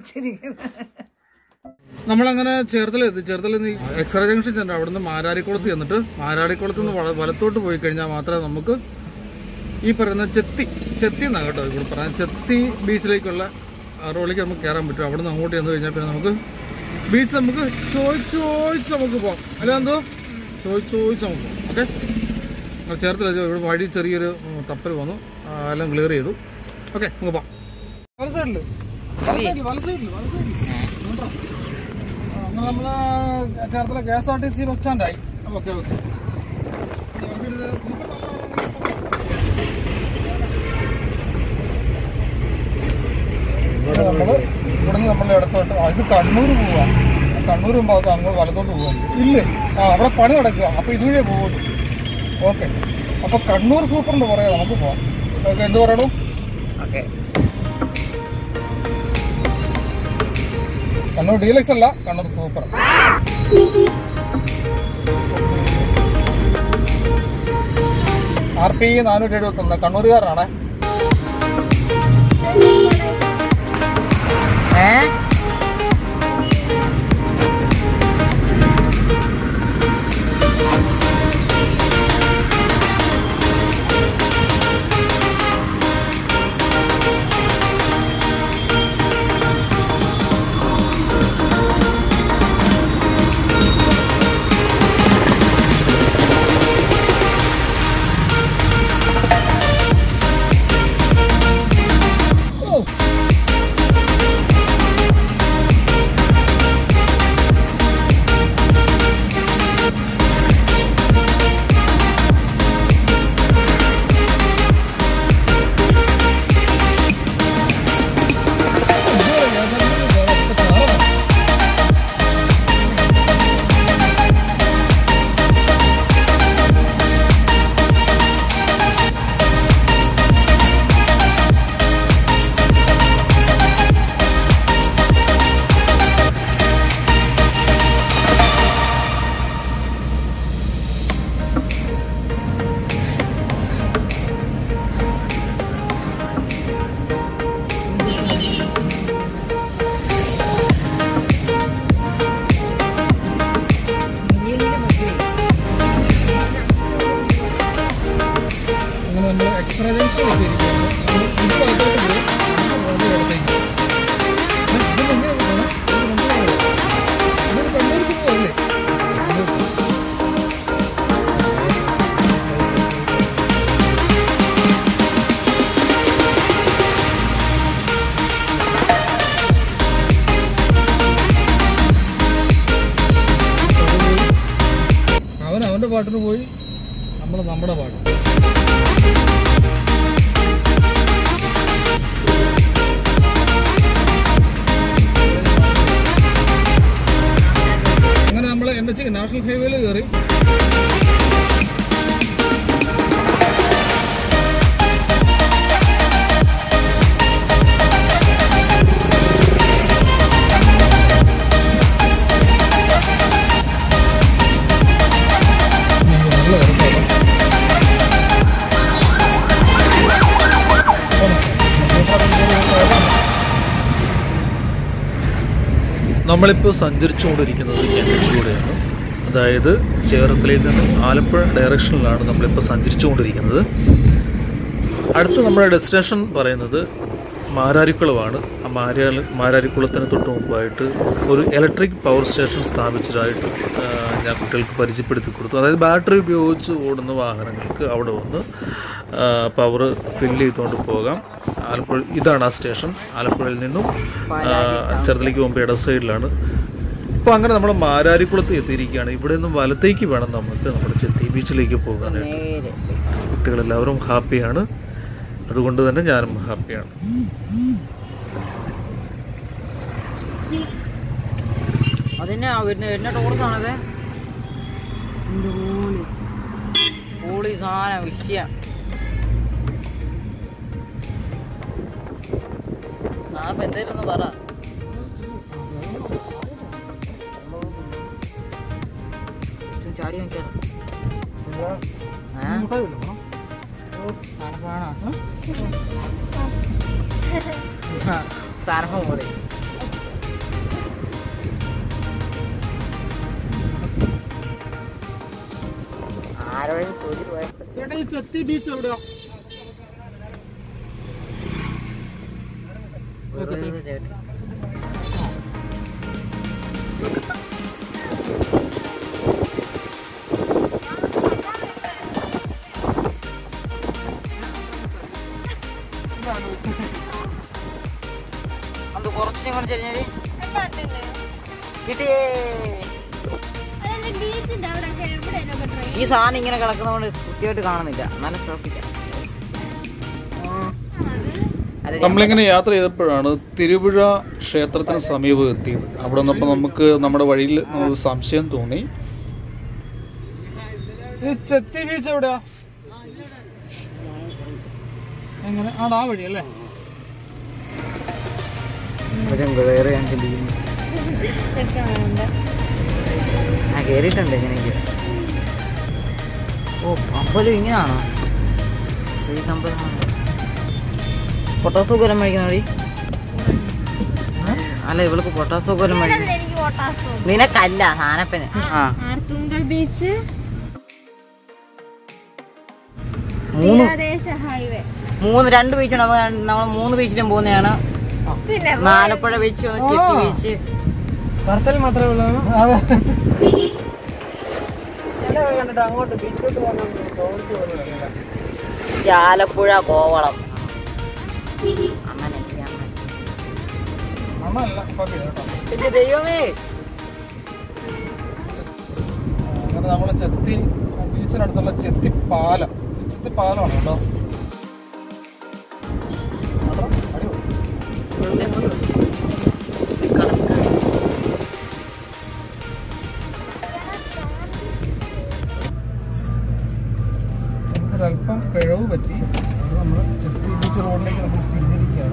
ചിരിക്കുന്നത് നമ്മളങ്ങനെ ചേർത്തലെത്തി Cherthala x-ray junction ചെന്നു അവിടുന്ന് മാരാരിക്കുളത്ത് ചെന്നിട്ട് മാരാരിക്കുളത്ത് നിന്ന് വള- വലത്തോട്ട് പോയി കഴിഞ്ഞാൽ മാത്രമേ നമുക്ക് ഈ പറയുന്ന ചെത്തി ചെത്തി എന്നാണ് കേട്ടോ ഇവിടെ പറയാം ചെത്തി ബീച്ചിലേക്കുള്ള റോഡിലേക്ക് നമുക്ക് കയറാൻ പറ്റും അവിടെ നിന്ന് അങ്ങോട്ട് ചെന്ന് കഴിഞ്ഞാൽ പിന്നെ നമുക്ക് ബീച്ച് നമുക്ക് ചോദിച്ച് ചോദിച്ച് നമുക്ക് പോകാം അല്ല എന്തോ ചോദിച്ച് ചോദിച്ച് നമുക്ക് പോകാം ഓക്കെ ചേർത്തല ഇവിടെ വഴി ചെറിയൊരു ഉം, തപ്പൽ വന്നു ആ, എല്ലാം ക്ലിയർ ചെയ്തു ഓക്കെ നമുക്ക് പോകാം വല സൈഡില് വല സൈഡില് വല സൈഡില് വല സൈഡില് അങ്ങനെ നമ്മള് Cherthala K S R T C bus സ്റ്റാൻഡായി ഓക്കെ ഓക്കെ നമ്മള് ഇവിടുന്ന് നമ്മളെ ഇടത്തോട്ട് ആ, ഇത് കണ്ണൂർ പോവാ കണ്ണൂർ പോകുമ്പോൾ അങ്ങോട്ട് വലത്തോട്ട് പോവാ ഇല്ലേ ആ അവിടെ പണി നടക്കുക അപ്പൊ ഇതുവഴിയേ പോകുള്ളൂ ഓക്കെ അപ്പൊ കണ്ണൂർ സൂപ്പറിന്റെ പുറകെ നമുക്ക് പോവാം ഓക്കെ എന്ത് പറയണു ഓക്കെ കണ്ണൂർ ഡീലക്സ് അല്ല കണ്ണൂർ സൂപ്പർ ആർ പി നാനൂറ്റി എഴുപത്തി ഒന്ന് കണ്ണൂരുകാരനാണ് ഏ അങ്ങനെ നമ്മൾ എക്സ്ട്രാ ജംഗ്ഷൻ എത്തിയിരിക്കുകയാണ് നമ്മൾ ഇത് വലത്തോട്ട് പോകും ഇത് ഇടത്തേക്ക് ഏ, ഇത് മുന്നേ പോകണം ഇത് മുന്നേ പോകണം ഇത് കണ്ണൂർക്ക് പോകല്ലേ അവൻ അവന്റെ പാട്ടിന് പോയി നമ്മൾ നമ്മുടെ പാട്ട് അങ്ങനെ നമ്മൾ എൻ എച്ച് നാഷണൽ ഹൈവേയിൽ കയറി നല്ല ഇറക്കമാണ്. നമ്മളിപ്പോൾ സഞ്ചരിച്ചുകൊണ്ടിരിക്കുന്നത് എൻ എച്ചിലൂടെയാണ് അതായത് ചേർത്തലയിൽ നിന്ന് ആലപ്പുഴ ഡയറക്ഷനിലാണ് നമ്മളിപ്പോൾ സഞ്ചരിച്ചുകൊണ്ടിരിക്കുന്നത് അടുത്ത നമ്മുടെ ഡെസ്റ്റിനേഷൻ പറയുന്നത് മാരാരിക്കുളമാണ് ആ മാരാരി മാരാരിക്കുളത്തിന് തൊട്ട് മുമ്പായിട്ട് ഒരു ഇലക്ട്രിക് പവർ സ്റ്റേഷൻ സ്ഥാപിച്ചതായിട്ട് ആ, ഞാൻ കുട്ടികൾക്ക് പരിചയപ്പെടുത്തി കൊടുത്തു അതായത് ബാറ്ററി ഉപയോഗിച്ച് ഓടുന്ന വാഹനങ്ങൾക്ക് അവിടെ വന്ന് പവർ ഫില്ല് ചെയ്തുകൊണ്ട് പോകാം ആലപ്പുഴ ഇതാണ് ആ സ്റ്റേഷൻ ആലപ്പുഴയിൽ നിന്നും ആ, ചെറുതലേക്ക് പോകുമ്പോൾ ഇട സൈഡിലാണ് അപ്പോൾ അങ്ങനെ നമ്മൾ മാരാരിക്കുളത്ത് എത്തിയിരിക്കുകയാണ് ഇവിടെ നിന്നും വലത്തേക്ക് വേണം നമുക്ക് നമ്മുടെ ചെത്തി ബീച്ചിലേക്ക് പോകാനായിട്ട് നേരെ കുട്ടികളെല്ലാവരും ഹാപ്പിയാണ് അതുകൊണ്ട് തന്നെ ഞാനും ഹാപ്പിയാണ് അതിനെ പിന്നെ എന്നെ ടോർച്ചാണത് പൊളി സാധനം വിഷയ നാപ്പ എന്തേലും പറ ചുറ്റും ചാടി നോക്കിയാലോ ഏ? സാധനം പോലെ ആരോടെങ്കിലും ചോദിച്ചിട്ട് പോയാൽ ചേട്ടാ ഈ ചെത്തി ബീച്ച് എവിടെയാ ചേട്ടാ അത് കുറച്ചും കൊണ്ട് കഴിഞ്ഞാല് കിട്ടിയേ ബീച്ചിന്റെ അവിടെ എവിടെയാണ് ട്രെയിൻ ഈ സാധനം ഇങ്ങനെ കിടക്കുന്നതുകൊണ്ട് കുട്ടിയായിട്ട് കാണുന്നില്ല നല്ല സ്റ്റോപ്പില്ല നമ്മളിങ്ങനെ യാത്ര ചെയ്തപ്പോഴാണ് തിരുപുഴ ക്ഷേത്രത്തിന് സമീപം എത്തിയത് അവിടെ നിന്നപ്പോൾ നമുക്ക് നമ്മുടെ വഴിയിൽ ഒരു സംശയം തോന്നി ഈ ചെത്തി ബീച്ച് എവിടെയാ എങ്ങനെ ആടാ ആ വഴി അല്ലേ വേറെ ഞാൻ ചിന്തിക്കുന്നു ആ കേറിയിട്ടുണ്ട് ഇങ്ങനെയൊക്കെ ഓ അമ്പലം ഇങ്ങനെയാണോ ശ്രീ അമ്പലമാണ് പൊട്ടാസോ കൊല്ലം മേടിക്കുന്ന വഴി അല്ല ഇവൾക്ക് പൊട്ടാസോ കൊല്ലം മേടിക്കുന്ന എനിക്ക് ഓട്ടാസോ നിനക്കല്ല സാനപ്പന് ആ ആർത്തുങ്കൽ ബീച്ച് മൂന്ന് തീരദേശ ഹൈവേ മൂന്ന് രണ്ട് ബീച്ചാണ് നമ്മൾ മൂന്ന് ബീച്ചിലും പോകുന്നതാണ് പിന്നെ ആലപ്പുഴ ബീച്ച് ചെത്തി ബീച്ച് ഭർത്തൽ മാത്രമേ ഉള്ളൂ ഈ ആലപ്പുഴ കോവളം അങ്ങനെ അങ്ങനെ. മണ്ണല്ല കുഴപ്പമില്ല കേട്ടോ എന്റെ ദൈവമേ അങ്ങനെ നമ്മള് ചെത്തി ബീച്ചിനടുത്തുള്ള ചെത്തി പാലം ഈ ചെത്തി പാലമാണ് കേട്ടോ കേട്ടോ? അടിപൊളി. നമുക്കൊരല്പം പിഴവ് പറ്റി അത് നമ്മൾ ചെത്തി ബീച്ച് റോഡിലേക്ക് നമ്മൾ തിരിഞ്ഞിരിക്കുകയാണ്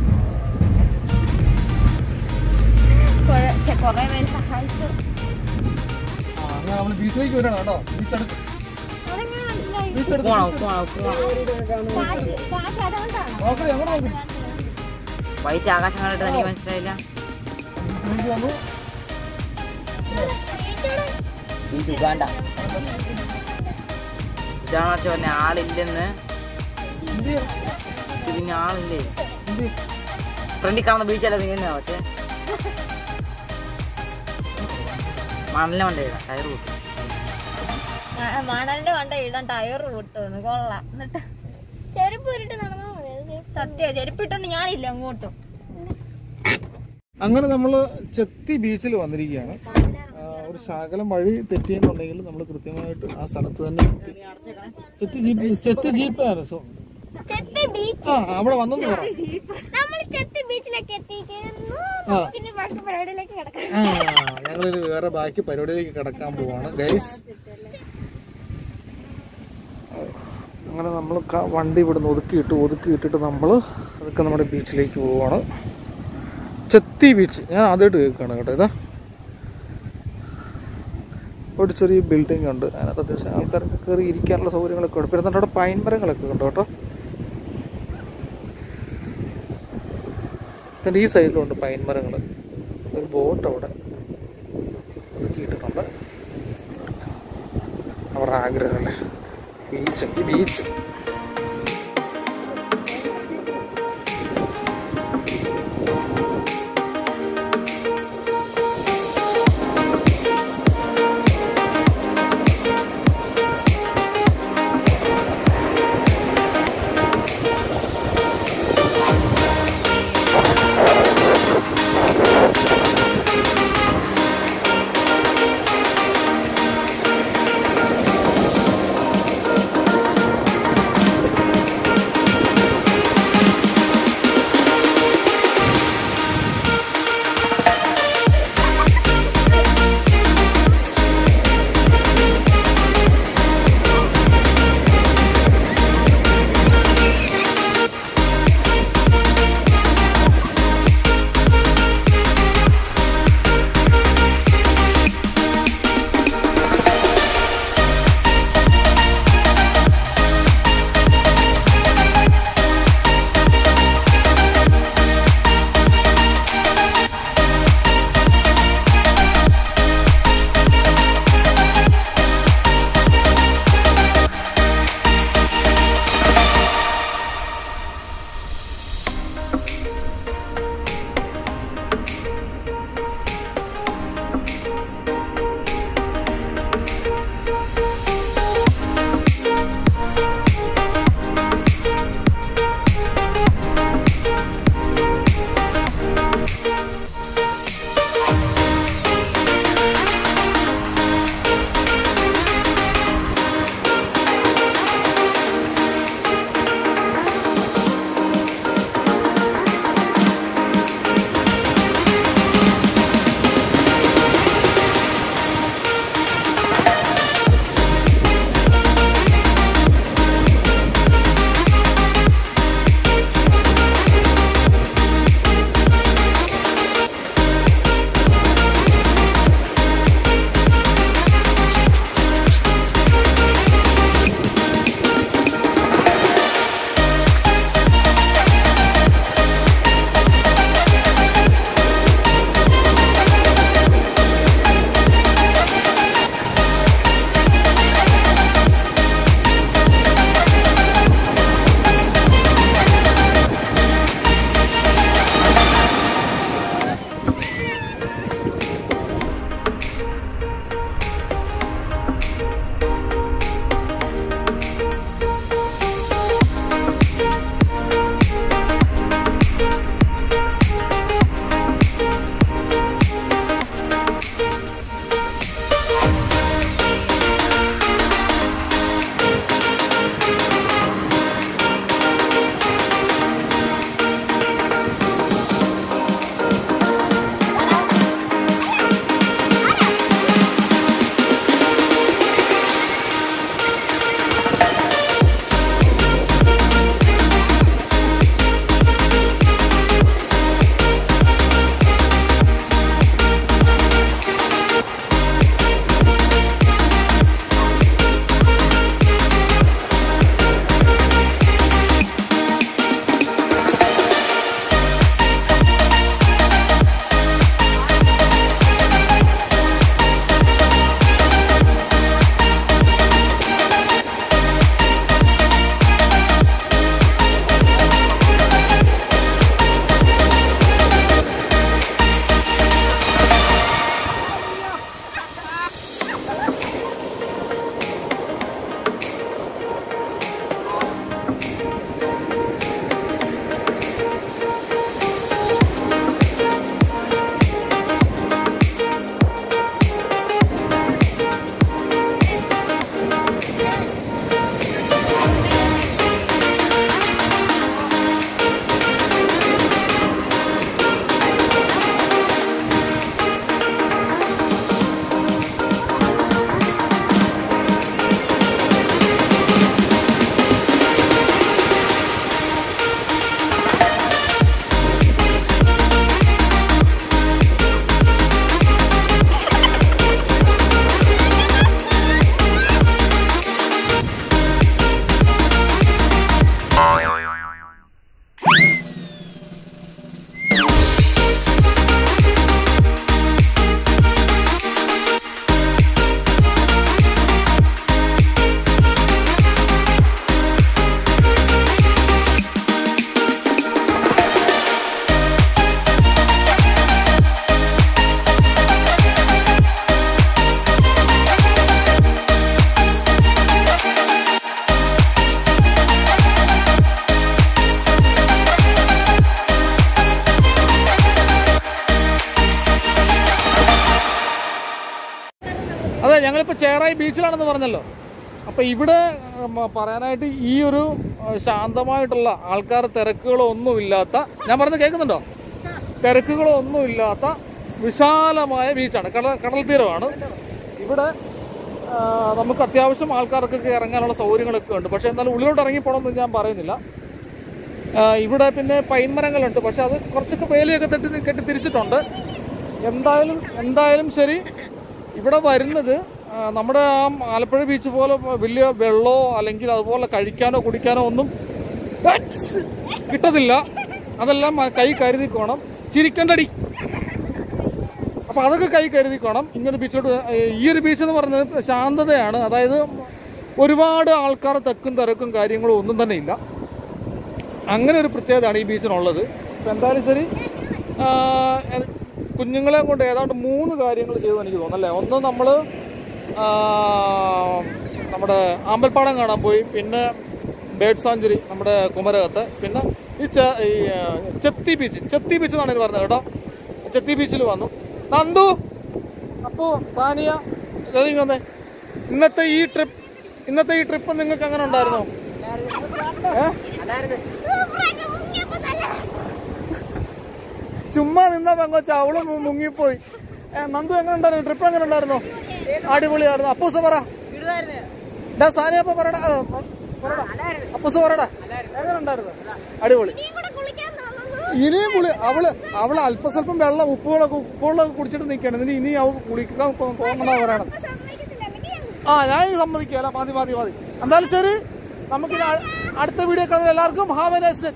കൊറേ പേര് സഹായിച്ചു ആ, അങ്ങനെ നമ്മൾ ബീച്ചിലേക്ക് വരണം കേട്ടോ ബീച്ച് അടുത്ത് അതെങ്ങനെ മനസ്സിലായി ബീച്ച് അടുത്ത് ഉപ്പുമാണം, ഉപ്പുമാണം, ഉപ്പുമാണം. കാറ്റ് കാറ്റ് അതുകൊണ്ടാണോ നോക്കണേ അങ്ങനെ നോക്കണേ വൈറ്റ് ആകാശം കണ്ടിട്ട് എനിക്ക് മനസ്സിലായില്ല ബീച്ചിലേക്ക് വന്നു ഈ ഉഗാണ്ട ഇതാണ് വെച്ചാൽ പറഞ്ഞ ആളില്ലെന്ന് എന്ത് ചെയ്യണം? ഇത് പിന്നെ ആളില്ലേ എന്ത് ചെയ്യണം? ഫ്രണ്ടിൽ കാണുന്ന ബീച്ചല്ല നീങ്ങുന്ന പക്ഷേ മണലിനെ കൊണ്ടേടാ ടയർ കൂട്ടി മണലിന്റെ കണ്ട ഇടാൻ ടയർ പൊട്ടുന്നു കൊള്ളാം എന്നിട്ട് ചെരുപ്പ് ഇട്ട് നടന്നാ മതി സത്യ ചെരുപ്പ് ഇട്ടോണ്ട് ഞാനില്ല അങ്ങോട്ടും അങ്ങനെ നമ്മൾ ചെത്തി ബീച്ചിൽ വന്നിരിക്കുകയാണ് ആ, ഒരു ശകലം വഴി തെറ്റിയെന്നുണ്ടെങ്കിൽ നമ്മൾ കൃത്യമായിട്ട് ആ സ്ഥലത്ത് തന്നെ എത്തി. ചെത്തി ജീപ്പ് ചെത്തി ജീപ്പ് രസം ചെത്തി ബീച്ച് ആ അവിടെ വന്നെന്ന് പറ നമ്മൾ ചെത്തി ബീച്ചിലേക്ക് എത്തിക്കുന്നു ആ. പിന്നെ ബാക്കി പരിപാടിയിലേക്ക് കിടക്കാം ആ ഞങ്ങളൊരു വേറെ ബാക്കി പരിപാടിയിലേക്ക് കിടക്കാൻ പോവാണ് ഗൈസ് അങ്ങനെ നമ്മൾ ക- വണ്ടി ഇവിടുന്ന് ഒതുക്കിയിട്ട് ഒതുക്കിയിട്ടിട്ട് നമ്മൾ അതൊക്കെ നമ്മുടെ ബീച്ചിലേക്ക് പോവാണ് ചെത്തി ബീച്ച് ഞാൻ ആദ്യമായിട്ട് കേൾക്കുകയാണ് കേട്ടോ ഇതാ ഒരു ചെറിയ ബിൽഡിംഗ് ഉണ്ട് അതിനകത്ത് അത്യാവശ്യം ആൾക്കാർക്ക് കയറി ഇരിക്കാനുള്ള സൗകര്യങ്ങളൊക്കെ ഉണ്ട് പിന്നെ എന്നിട്ട് അവിടെ പൈൻ മരങ്ങളൊക്കെ ഉണ്ട് കേട്ടോ പിന്നെ ഈ സൈഡിലുണ്ട് പൈൻ മരങ്ങൾ ഒരു ബോട്ട് അവിടെ ഒതുക്കിയിട്ടുണ്ട് അവരുടെ ആഗ്രഹമല്ലേ ബീച്ച് ഈ ബീച്ച് അതെ ഞങ്ങളിപ്പോൾ ചേറായി ബീച്ചിലാണെന്ന് പറഞ്ഞല്ലോ അപ്പോൾ ഇവിടെ ഉം, പറയാനായിട്ട് ഈ ഒരു ഏഹ്, ശാന്തമായിട്ടുള്ള ആൾക്കാർ തിരക്കുകളോ ഒന്നുമില്ലാത്ത ഞാൻ പറഞ്ഞത് കേൾക്കുന്നുണ്ടോ തിരക്കുകളോ ഒന്നുമില്ലാത്ത വിശാലമായ ബീച്ചാണ് കടൽ കടൽ തീരമാണ് ഇവിടെ ആ, നമുക്ക് അത്യാവശ്യം ആൾക്കാർക്കൊക്കെ ഇറങ്ങാനുള്ള സൗകര്യങ്ങളൊക്കെ ഉണ്ട് പക്ഷേ എന്നാലും ഉള്ളിലോട്ട് ഇറങ്ങി പോകണമെന്ന് ഞാൻ പറയുന്നില്ല ആ, ഇവിടെ പിന്നെ പൈൻ മരങ്ങളുണ്ട് പക്ഷെ അത് കുറച്ചൊക്കെ വേലിയൊക്കെ തട്ടി കെട്ടി തിരിച്ചിട്ടുണ്ട് എന്തായാലും എന്തായാലും ശരി ഇവിടെ വരുന്നത് ആ, നമ്മുടെ ആ ആലപ്പുഴ ബീച്ച് പോലെ വലിയ വെള്ളമോ അല്ലെങ്കിൽ അതുപോലെ കഴിക്കാനോ കുടിക്കാനോ ഒന്നും കിട്ടത്തില്ല അതെല്ലാം ആ കൈ കരുതിക്കോണം ചിരിക്കണ്ടടി അപ്പൊ അതൊക്കെ കൈ കരുതിക്കോണം ഇങ്ങനെ ബീച്ചോട്ട് ഈ ഒരു ബീച്ച് എന്ന് പറയുന്നത് ശാന്തതയാണ് അതായത് ഒരുപാട് ആൾക്കാർ തെക്കും തിരക്കും കാര്യങ്ങളും ഒന്നും തന്നെ ഇല്ല അങ്ങനെ ഒരു പ്രത്യേകതയാണ് ഈ ബീച്ചിനുള്ളത് ഇപ്പം എന്തായാലും ശരി ആ, എ- കുഞ്ഞുങ്ങളെ കൊണ്ട് ഏതാണ്ട് മൂന്ന് കാര്യങ്ങൾ ചെയ്തു എനിക്ക് തോന്നുന്നല്ലേ ഒന്ന് നമ്മൾ നമ്മുടെ ആമ്പൽപ്പാടം കാണാൻ പോയി പിന്നെ ബേഡ് സാഞ്ചുറി നമ്മുടെ കുമരകത്ത് പിന്നെ ഈ ചെ- ഈ ആ, ചെത്തി ബീച്ച് ചെത്തി ബീച്ച് എന്നാണ് ഇത് പറഞ്ഞത് കേട്ടോ ചെത്തി ബീച്ചിൽ വന്നു നന്ദു അപ്പോ സാനിയ ഇതേക്ക് വന്നേ ഇന്നത്തെ ഈ ട്രിപ്പ് ഇന്നത്തെ ഈ ട്രിപ്പ് നിങ്ങൾക്ക് എങ്ങനെ ഉണ്ടായിരുന്നോ ഏഹ് ചുമ്മാ നിന്ന പെങ്കൊച്ച അവള് മു- മുങ്ങിപ്പോയി ഏ, നന്ദു എങ്ങനെ ഉണ്ടായിരുന്നു ട്രിപ്പ് എങ്ങനെ ഉണ്ടായിരുന്നു അടിപൊളിയായിരുന്നു അപ്പൂസ് പറ ഡാ സാനിയപ്പ പറയടാ ആ, പറടാ. അപ്പൂസ് പറയടാ എങ്ങനെ ഉണ്ടായിരുന്നു അടിപൊളി ഇനിയും കുളി അവള് അവള് അല്പസ്വല്പം വെള്ളം ഉപ്പുകളൊക്കെ ഉപ്പുകളൊക്കെ കുടിച്ചിട്ട് നിൽക്കണം ഇനി ഇനി അവൾ കുളിക്കാൻ പോകണമെന്നാ പറയണത് ആ ഞാൻ ഇത് സമ്മതിക്കുകയല്ല മതി മതി മതി എന്തായാലും ശരി നമുക്ക് ഇനി അ- അടുത്ത വീഡിയോ കാണുന്ന എല്ലാവർക്കും ഹാവ് നൈസ്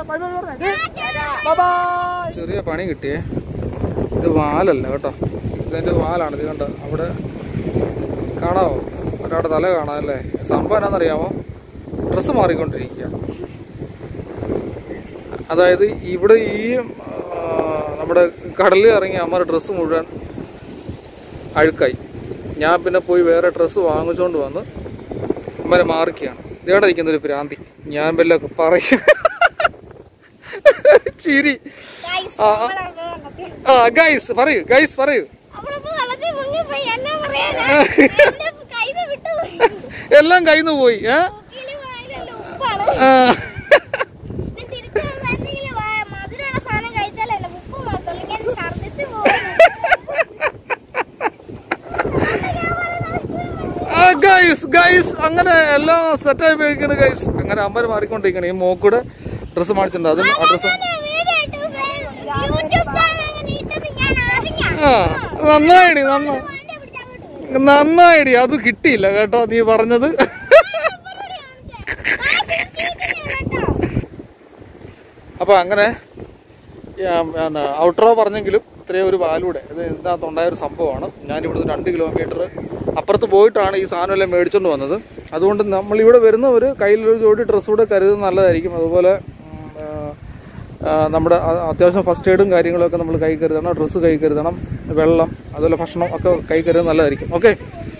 ചെറിയ പണി കിട്ടിയേ ഇത് വാലല്ല കേട്ടോ ഇതിന്റെ വാലാണ് ഇത് കണ്ടോ അവിടെ കാണാവോ ഒരാളുടെ തല കാണാമല്ലേ സംഭവം എന്നാണെന്നറിയാമോ ഡ്രസ്സ് മാറിക്കൊണ്ടിരിക്കുക അതായത് ഇവിടെ ഈ ആ, നമ്മുടെ കടലിൽ ഇറങ്ങി അമ്മയുടെ ഡ്രസ്സ് മുഴുവൻ അഴുക്കായി ഞാൻ പിന്നെ പോയി വേറെ ഡ്രസ്സ് വാങ്ങിച്ചുകൊണ്ട് വന്ന് അമ്മരെ മാറിക്കുകയാണ് ഇതേടെ ഇരിക്കുന്ന ഒരു ഭ്രാന്തി ഞാൻ വല്ലതൊക്കെ പറയും ചിരി ആ, ആ. ആ ഗൈസ് പറയൂ ഗൈസ് പറയൂ അവളിപ്പോ വെള്ളത്തിൽ മുങ്ങിപ്പോയി എന്നാ പറയാനാ എന്റെ കയ്യിന്ന് വിട്ടുപോയി എല്ലാം കയ്യിൽ നിന്ന് പോയി ഏ മൂക്കില് വായിലെല്ലാം ഉപ്പാണ് ആ. ഇത് തിരിച്ച് വന്നെങ്കിൽ മധുരമുള്ള സാധനം കഴിച്ചാലല്ലേ ഉപ്പ് മാത്രം അല്ലെങ്കിൽ അത് ഛർദ്ദിച്ച് പോകും ആ ഗൈസ് ഗൈസ് അങ്ങനെ എല്ലാം സെറ്റായി പോയിക്കണ് ഗൈസ് അങ്ങനെ അമ്മര് മാറിക്കൊണ്ടിരിക്കണേ ഈ മോക്കൂടെ ഡ്രസ്സ് മാടിച്ചിട്ടുണ്ട് അതും ആ ഡ്രസ്സ് യൂട്യൂബ് ചാനൽ അങ്ങനെ ഇട്ടത് ഞാൻ അറിഞ്ഞ ആ നന്നായിടി നന്നായി നന്നായിടി അത് കിട്ടിയില്ല കേട്ടോ നീ പറഞ്ഞത് അപ്പൊ അങ്ങനെ ഔട്ട്രോ പറഞ്ഞെങ്കിലും ഇത്രയും ഒരു വാലൂടെ ഇത് ഇതിനകത്ത് ഉണ്ടായ ഒരു സംഭവമാണ് ഞാൻ ഇവിടുന്ന് രണ്ട് കിലോമീറ്റർ അപ്പുറത്ത് പോയിട്ടാണ് ഈ സാധനം എല്ലാം മേടിച്ചുകൊണ്ട് വന്നത് അതുകൊണ്ട് നമ്മൾ ഇവിടെ വരുന്നവർ കയ്യിലൊരു ജോഡി ഡ്രസ്സ് കൂടെ കരുതുന്നത് നല്ലതായിരിക്കും അതുപോലെ ഉം, ആ, ആ, നമ്മുടെ അ- അത്യാവശ്യം ഫസ്റ്റ് എയ്ഡും കാര്യങ്ങളൊക്കെ നമ്മൾ കൈ കരുതണം ഡ്രസ്സ് കൈ കരുതണം വെള്ളം അതുപോലെ ഭക്ഷണം ഒക്കെ കൈ കരുതുന്നത് നല്ലതായിരിക്കും ഓക്കെ